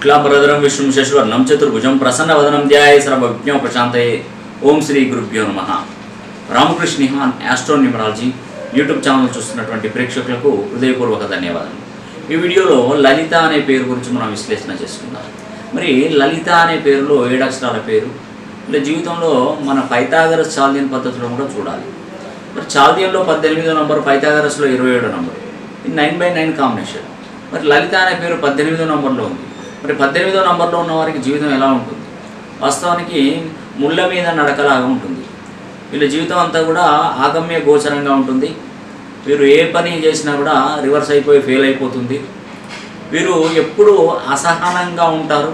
శుక్లాంబరధరం విష్ణుం శశివర్ణం చతుర్భుజం ప్రసన్నవదనం ధ్యాయ సర్వజ్ఞ ప్రశాంతయే ఓం శ్రీ గురుభ్యో నమ Ramakrishna Nihan astro numerology YouTube channel చూస్తున్నటువంటి ప్రేక్షకులకు హృదయపూర్వక ధన్యవాదాలు ఈ వీడియోలో లలిత అనే పేరు గురించి మనం విశ్లేషణ చేసుకుందాం మరి లలిత అనే పేరులో ఏడు అక్షరాల పేరు ఇలా జీవితంలో మన పైథాగరస్ చాల్దియన్ పద్ధతిలో కూడా చూడాలి మరి చాల్దియన్లో పద్దెనిమిదో నంబర్ పైథాగరస్లో ఇరవై ఏడో నంబర్ ఇది నైన్ బై నైన్ కాంబినేషన్ మరి లలిత అనే పేరు పద్దెనిమిదో నంబర్లో ఉంది మరి పద్దెనిమిదో నంబర్లో ఉన్న వారికి జీవితం ఎలా ఉంటుంది వాస్తవానికి ముళ్ళ మీద నడకలాగా ఉంటుంది వీళ్ళ జీవితం అంతా కూడా ఆగమ్య గోచరంగా ఉంటుంది వీరు ఏ పని చేసినా కూడా రివర్స్ అయిపోయి ఫెయిల్ అయిపోతుంది వీరు ఎప్పుడూ అసహనంగా ఉంటారు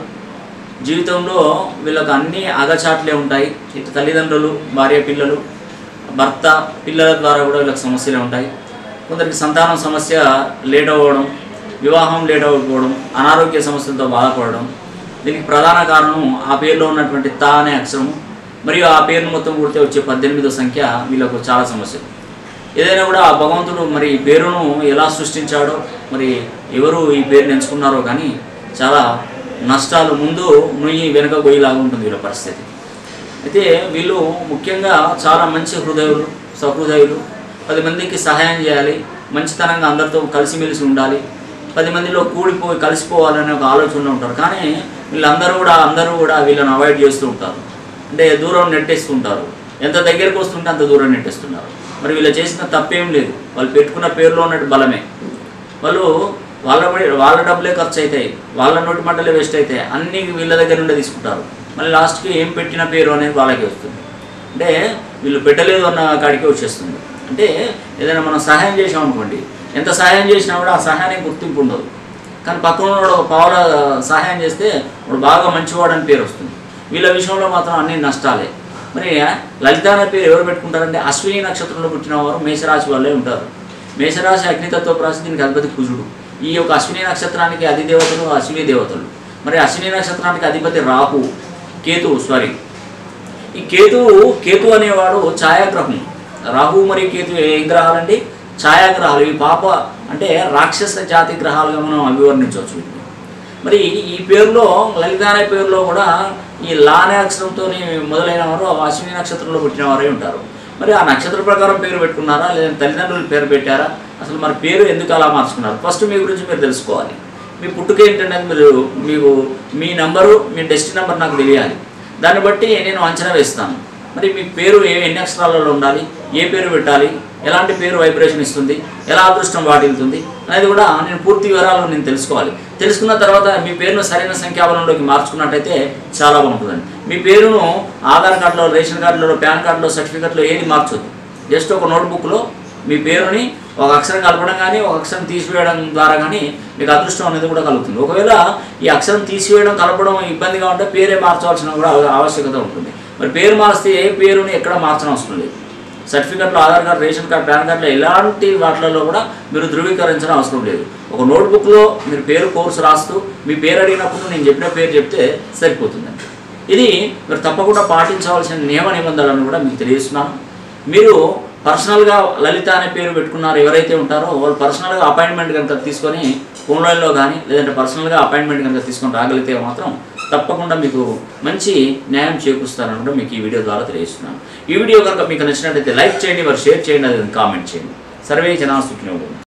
జీవితంలో వీళ్ళకి అన్ని అగచాట్లే ఉంటాయి ఇటు తల్లిదండ్రులు భార్య పిల్లలు భర్త పిల్లల ద్వారా కూడా వీళ్ళకి సమస్యలే ఉంటాయి కొందరికి సంతానం సమస్య లేట్ అవ్వడం వివాహం లేట్ అవ్వకపోవడం అనారోగ్య సమస్యలతో బాధపడడం దీనికి ప్రధాన కారణం ఆ పేరులో ఉన్నటువంటి తా అనే అక్షరము మరియు ఆ పేరును మొత్తం కూడితే వచ్చే పద్దెనిమిదో సంఖ్య వీళ్ళకు చాలా సమస్యలు ఏదైనా కూడా ఆ భగవంతుడు మరి ఈ పేరును ఎలా సృష్టించాడో మరి ఎవరు ఈ పేరుని ఎంచుకున్నారో కానీ చాలా నష్టాలు ముందు నుయ్యి వెనుక గొయ్యిలాగా ఉంటుంది వీళ్ళ పరిస్థితి అయితే వీళ్ళు ముఖ్యంగా చాలా మంచి హృదయులు సహృదయులు పది మందికి సహాయం చేయాలి మంచితనంగా అందరితో కలిసిమెలిసి ఉండాలి పది మందిలో కూడిపోయి కలిసిపోవాలనే ఒక ఆలోచనలో ఉంటారు కానీ వీళ్ళందరూ కూడా అందరూ కూడా వీళ్ళని అవాయిడ్ చేస్తూ ఉంటారు అంటే దూరం నెట్టేస్తుంటారు ఎంత దగ్గరకు వస్తుంటే అంత దూరం నెట్టేస్తున్నారు మరి వీళ్ళు చేసిన తప్పేం లేదు వాళ్ళు పెట్టుకున్న పేరులో ఉన్నట్టు బలమే వాళ్ళు వాళ్ళ వాళ్ళ డబ్బులే ఖర్చు అవుతాయి వాళ్ళ నోటి మంటలే వేస్ట్ అవుతాయి అన్నీ వీళ్ళ దగ్గర నుండే తీసుకుంటారు మళ్ళీ లాస్ట్కి ఏం పెట్టిన పేరు అనేది వాళ్ళకి వస్తుంది అంటే వీళ్ళు పెట్టలేదు అన్న కాడికి వచ్చేస్తుంది అంటే ఏదైనా మనం సహాయం చేసాం అనుకోండి ఎంత సహాయం చేసినా కూడా ఆ సహాయానికి గుర్తింపు ఉండదు కానీ పక్కన ఉన్నవాడు ఒక పావుల సహాయం చేస్తే వాడు బాగా మంచివాడు అని పేరు వస్తుంది వీళ్ళ విషయంలో మాత్రం అన్ని నష్టాలే మరి లలిత అనే పేరు ఎవరు పెట్టుకుంటారంటే అశ్విని నక్షత్రంలో పుట్టిన వారు మేషరాశి వాళ్ళే ఉంటారు మేషరాశి అగ్నితత్వ రాశి దీనికి అధిపతి కుజుడు ఈ యొక్క అశ్విని నక్షత్రానికి అధిదేవతలు అశ్విని దేవతలు మరి అశ్విని నక్షత్రానికి అధిపతి రాహు కేతువు సారీ ఈ కేతువు కేతు అనేవాడు ఛాయాగ్రహం రాహు మరియు కేతు ఏం గ్రహాలండి ఛాయాగ్రహాలు ఈ పాప అంటే రాక్షస జాతి గ్రహాలుగా మనం అభివర్ణించవచ్చు వీటిని మరి ఈ పేరులో లలిత అనే పేరులో కూడా ఈ లా అనే అక్షరంతో మొదలైన వారు అశ్విని నక్షత్రంలో పుట్టిన వారే ఉంటారు మరి ఆ నక్షత్ర ప్రకారం పేరు పెట్టుకున్నారా లేదా తల్లిదండ్రులు పేరు పెట్టారా అసలు మరి పేరు ఎందుకు అలా మార్చుకున్నారు ఫస్ట్ మీ గురించి మీరు తెలుసుకోవాలి మీ పుట్టుక ఏంటనేది మీరు మీకు మీ నంబరు మీ డెస్టిన్ నెంబర్ నాకు తెలియాలి దాన్ని బట్టి నేను అంచనా వేస్తాను మరి మీ పేరు ఏ ఎన్ని అక్షరాలలో ఉండాలి ఏ పేరు పెట్టాలి ఎలాంటి పేరు వైబ్రేషన్ ఇస్తుంది ఎలా అదృష్టం వాటిల్తుంది అనేది కూడా నేను పూర్తి వివరాలు నేను తెలుసుకోవాలి తెలుసుకున్న తర్వాత మీ పేరును సరైన సంఖ్యాబలంలోకి మార్చుకున్నట్టయితే చాలా బాగుంటుందండి మీ పేరును ఆధార్ కార్డులో రేషన్ కార్డులో పాన్ కార్డులో సర్టిఫికెట్లో ఏది మార్చొద్దు జస్ట్ ఒక నోట్బుక్లో మీ పేరుని ఒక అక్షరం కలపడం కానీ ఒక అక్షరం తీసివేయడం ద్వారా కానీ మీకు అదృష్టం అనేది కూడా కలుగుతుంది ఒకవేళ ఈ అక్షరం తీసివేయడం కలపడం ఇబ్బందిగా ఉంటే పేరే మార్చవలసిన కూడా ఆవశ్యకత ఉంటుంది మరి పేరు మారిస్తే ఏ పేరుని ఎక్కడ మార్చడం అవసరం లేదు సర్టిఫికెట్లో Aadhaar card ration card PAN కార్డులో ఎలాంటి వాటిలలో కూడా మీరు ధృవీకరించడం అవసరం లేదు ఒక నోట్బుక్లో మీరు పేరు కోర్సు రాస్తూ మీ పేరు అడిగినప్పుడు నేను చెప్పిన పేరు చెప్తే సరిపోతుందండి ఇది మీరు తప్పకుండా పాటించవలసిన నియమ నిబంధనలను కూడా మీకు తెలియజేస్తున్నాను మీరు పర్సనల్గా లలిత అనే పేరు పెట్టుకున్నారు ఎవరైతే ఉంటారో వాళ్ళు పర్సనల్గా అపాయింట్మెంట్ కనుక తీసుకొని ఫోన్లైన్లో కానీ లేదంటే పర్సనల్గా అపాయింట్మెంట్ కనుక తీసుకొని రాగలిగితే మాత్రం తప్పకుండా మీకు మంచి న్యాయం చేకూరుస్తారని కూడా మీకు ఈ వీడియో ద్వారా తెలియజేస్తున్నాను ఈ వీడియో కనుక మీకు నచ్చినట్లయితే లైక్ చేయండి మరి షేర్ చేయండి అది కామెంట్ చేయండి సర్వే జనా సుఖినోడు